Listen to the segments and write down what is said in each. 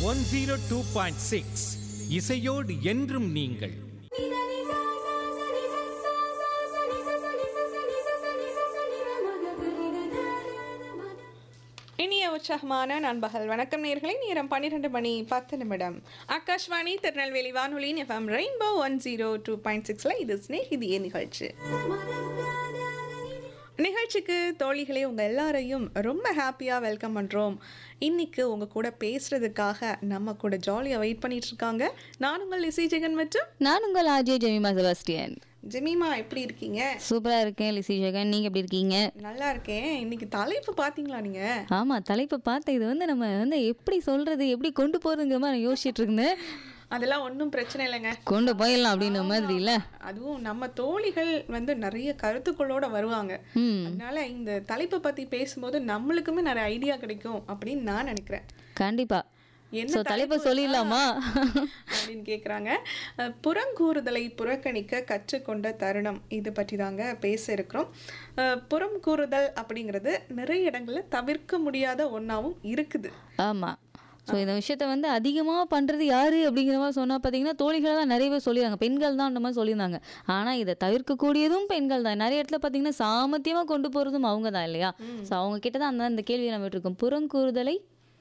One zero two point six இசையோடு என்றும் நீங்கள் இனிய உற்சாகமான நண்பகல் வணக்கம் நேர்களை நேரம் பன்னிரெண்டு மணி பத்து நிமிடம் ஆகாஷ்வாணி திருநெல்வேலி வானொலியின் FM rainbow one zero two point சிக்ஸில் இது ஸ்நேகிதிய நிகழ்ச்சி நிகழ்ச்சிக்கு தோழிகளே உங்கள் எல்லாரையும் ரொம்ப ஹாப்பியாக வெல்கம் பண்ணுறோம் இன்னைக்கு உங்கள் கூட பேசுகிறதுக்காக நம்ம கூட ஜாலியாக வெயிட் பண்ணிட்டு இருக்காங்க நான் உங்கள் லிசி ஜெகன் மற்றும் நான் உங்கள் ஆர்ஜே ஜெமிமா செபாஸ்டியன் ஜெமீமா எப்படி இருக்கீங்க சூப்பரா இருக்கேன் லிசி ஜெகன் நீங்க எப்படி இருக்கீங்க நல்லா இருக்கேன் இன்னைக்கு தலைப்பு பார்த்தீங்களா நீங்கள் ஆமா தலைப்பை பார்த்த இது வந்து நம்ம வந்து எப்படி சொல்றது எப்படி கொண்டு போறதுங்கிற மாதிரி நான் யோசிச்சுட்டு இருந்தேன் அதெல்லாம் ஒன்றும் பிரச்சனை இல்லைங்க கொண்டு போயிடலாம் அப்படின்ற மாதிரி இல்ல அதுவும் நம்ம தோழிகள் வந்து நிறைய கருத்துக்களோட வருவாங்க ம் அதனால இந்த தலைப்பை பத்தி பேசும்போது நம்மளுக்குமே நிறைய ஐடியா கிடைக்கும் அப்படின்னு நான் நினைக்கிறேன் கண்டிப்பா என்ன ஸோ தலைப்பை சொல்லிடலாமா அப்படின்னு கேக்குறாங்க அஹ், புறங்கூறுதலை புறக்கணிக்க கற்றுக்கொண்ட தருணம் இது பற்றி தாங்க பேச இருக்கிறோம் அஹ், புறம் கூறுதல் அப்படிங்கிறது நிறைய இடங்கள்ல தவிர்க்க முடியாத ஒன்றாவும் இருக்குது ஆமா ஸோ இந்த விஷயத்த வந்து அதிகமாக பண்ணுறது யாரு அப்படிங்கிற மாதிரி சொன்னால் பார்த்தீங்கன்னா தோழிகளை தான் நிறைய பேர் சொல்லியிருந்தாங்க பெண்கள் தான் அந்த மாதிரி சொல்லியிருந்தாங்க ஆனால் இதை தவிர்க்கக்கூடியதும் பெண்கள் தான் நிறைய இடத்துல பார்த்தீங்கன்னா சாமர்த்தியமாக கொண்டு போகிறதும் அவங்க தான் இல்லையா ஸோ அவங்க கிட்ட தான் அந்த அந்த கேள்வியை நம்ம விட்டுருக்கோம் புறங்கூறுதலை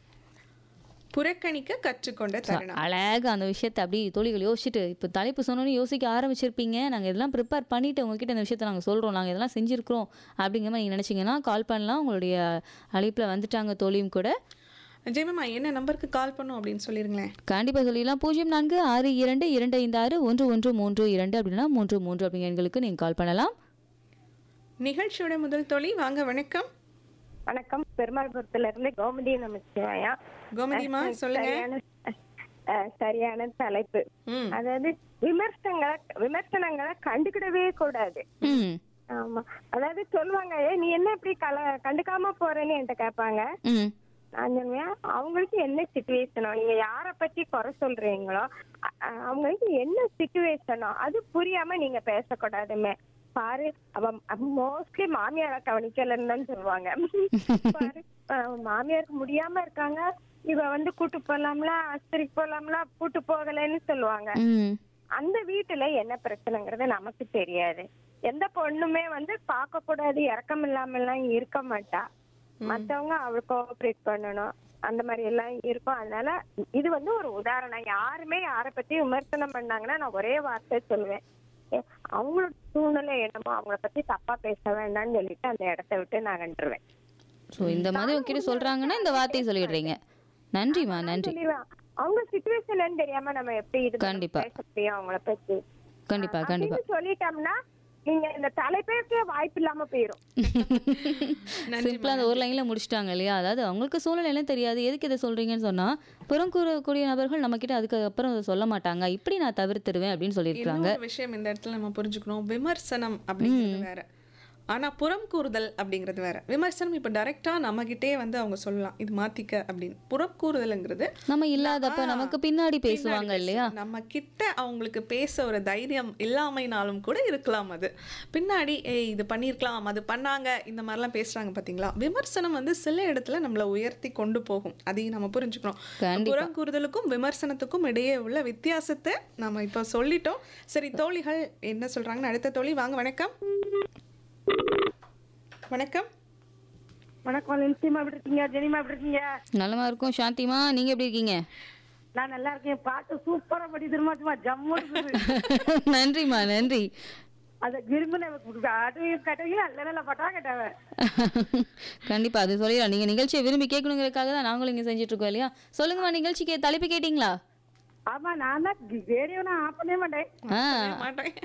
புறக்கணிக்க கற்றுக்கொண்ட தருணம் அழகா அந்த விஷயத்தை அப்படி தோழிகள் யோசிச்சுட்டு இப்போ தலைப்பு சொன்னோன்னே யோசிக்க ஆரம்பிச்சிருப்பீங்க நாங்கள் இதெல்லாம் ப்ரிப்பேர் பண்ணிட்டு உங்ககிட்ட இந்த விஷயத்தை நாங்கள் சொல்கிறோம் நாங்கள் இதெல்லாம் செஞ்சுருக்கிறோம் அப்படிங்கிற மாதிரி நீங்கள் நினச்சிங்கன்னா கால் பண்ணலாம் உங்களுடைய அழைப்பில் வந்துட்டாங்க தோழியும் கூட ஜெயமம்மா என்ன நம்பருக்கு கால் பண்ணும் அப்படின்னு சொல்லிருங்களேன் கண்டிப்பாக சொல்லிடலாம் பூஜ்ஜியம் நான்கு ஆறு இரண்டு இரண்டு ஐந்து ஆறு ஒன்று ஒன்று மூன்று இரண்டு அப்படின்னா மூன்று மூன்று அப்படிங்கிற எண்களுக்கு நீங்கள் கால் பண்ணலாம் நிகழ்ச்சியோட முதல் தோழி வாங்க வணக்கம் வணக்கம் பெருமாள்புரத்துல இருந்து கோமதி நமச்சிவாயா கோமதிமா சொல்லுங்க சரியான அஹ், சரியான தலைப்பு ம் அதாவது விமர்சனங்களை விமர்சனங்களை கண்டுக்கிடவே கூடாது ம் ஆமா அதாவது சொல்லுவாங்க "ஏய், நீ என்ன இப்படி கல கண்டுக்காம போறேன்னு என்கிட்ட கேட்பாங்க ம் நான் சொல்லுவேன் அவங்களுக்கு என்ன சுச்சுவேஷனோ நீங்க யார பத்தி குறை சொல்றீங்களோ அ- அ- அவங்களுக்கு என்ன சுச்சுவேஷனோ அது புரியாம நீங்க பேசக்கூடாதுமே பாரு அவ மோஸ்ட்லி மாமியாரை கவனிக்கலன்னு தான் சொல்லுவாங்க பாரு அஹ் மாமியாருக்கு முடியாம இருக்காங்க இவ வந்து கூட்டு போலாம்ல ஆஸ்பத்திரிக்கு போலாம்ல கூட்டு போகலைன்னு சொல்லுவாங்க ம் அந்த வீட்டுல என்ன பிரச்சனைங்கிறது நமக்கு தெரியாது எந்த பொண்ணுமே வந்து பார்க்க கூடாது இறக்கம் இல்லாம எல்லாம் இருக்க மாட்டா மத்தவங்க அவள் கோஆபரேட் பண்ணணும் அந்த மாதிரி எல்லாம் இருக்கும் அதனால இது வந்து ஒரு உதாரணம் யாருமே யாரை பத்தி விமர்சனம் பண்ணாங்கன்னா நான் ஒரே வார்த்தை சொல்லுவேன் ஏ, அவங்களோட சூழ்நிலை என்னமோ அவங்கள பத்தி தப்பா பேச வேண்டாம்னு சொல்லிட்டு அந்த இடத்த விட்டு நான் கண்டுருவேன் ஸோ இந்த மாதிரி உங்ககிட்ட சொல்கிறாங்கன்னா இந்த வார்த்தையை சொல்லிடுறீங்க நன்றிம்மா நன்றி சொல்லிடுவேன் அவங்க சுச்சுவேஷன் தெரியாம நம்ம எப்படி இது பண்ண- கண்டிப்பா. பேச முடியும் அவங்கள பத்தி கண்டிப்பா கண்டிப்பா அப்படின்னு சொல்லிட்டோம்னா நீங்க இந்த தலைப்பேக்கே வாய்ப்பு இல்லாம போயிரும் சிம்பிளா அந்த ஒரு லைன்ல முடிச்சிட்டாங்க இல்லையா அதாவது அவங்களுக்கு சூழ்நிலை எல்லாம் தெரியாது எதுக்கு இதை சொல்றீங்கன்னு சொன்னா புறம் கூறக்கூடிய நபர்கள் நம்ம கிட்ட அதுக்கு அப்புறம் அதை சொல்ல மாட்டாங்க இப்படி நான் தவிர்த்துருவேன் அப்படின்னு சொல்லியிருக்காங்க இன்னொரு விஷயம் இந்த இடத்துல நம்ம புரிஞ்சுக்கணும் விமர்சனம் அப்படிங்கிறது வேற ஆனா புறம் கூறுதல் அப்படிங்கிறது வேற விமர்சனம் இப்ப டைரக்டா நம்ம கிட்டே வந்து அவங்க சொல்லலாம் இது மாத்திக்க அப்படின்னு புறம் கூறுதல்ங்கிறது நம்ம இல்லாதப்ப நமக்கு பின்னாடி பேசுவாங்க இல்லையா நம்ம கிட்ட அவங்களுக்கு பேச ஒரு தைரியம் இல்லாமைனாலும் கூட இருக்கலாம் அது பின்னாடி ஏய் இது பண்ணியிருக்கலாம் அது பண்ணாங்க இந்த மாதிரிலாம் பேசுறாங்க பாத்தீங்களா விமர்சனம் வந்து சில இடத்துல நம்மளை உயர்த்தி கொண்டு போகும் அதையும் நம்ம புரிஞ்சுக்கணும் கண்டிப்பா. புறங்கூறுதலுக்கும் விமர்சனத்துக்கும் இடையே உள்ள வித்தியாசத்தை நம்ம இப்போ சொல்லிட்டோம் சரி தோழிகள் என்ன சொல்றாங்கன்னு அடுத்த தோழி வாங்க வணக்கம் வணக்கம் வணக்கம் நிச்சயமா எப்படி இருக்கீங்க ஜெனிமா எப்படி இருக்கீங்க நலமா இருக்கும் சாந்திமா நீங்க எப்படி இருக்கீங்க நான் நல்லா இருக்கேன் பாட்டு சூப்பரா படி திரும்ப சும்மா ஜம்மு நன்றிம்மா நன்றி அத விரும்பின கேட்டவங்க நல்ல நல்ல பாட்டா கேட்டாவ கண்டிப்பா அது சொல்லிடலாம் நீங்க நிகழ்ச்சியை விரும்பி கேட்கணுங்கிறதுக்காக தான் நாங்களும் இங்க செஞ்சுட்டு இருக்கோம் இல்லையா சொல்லுங்கம்மா நிகழ்ச்சிக்கு தலைப்பு கேட்டீங்களா ஆமா நான் தான் ரேடியோ நான் ஆஃப் பண்ணவே மாட்டேன் ஆ மாட்டேன்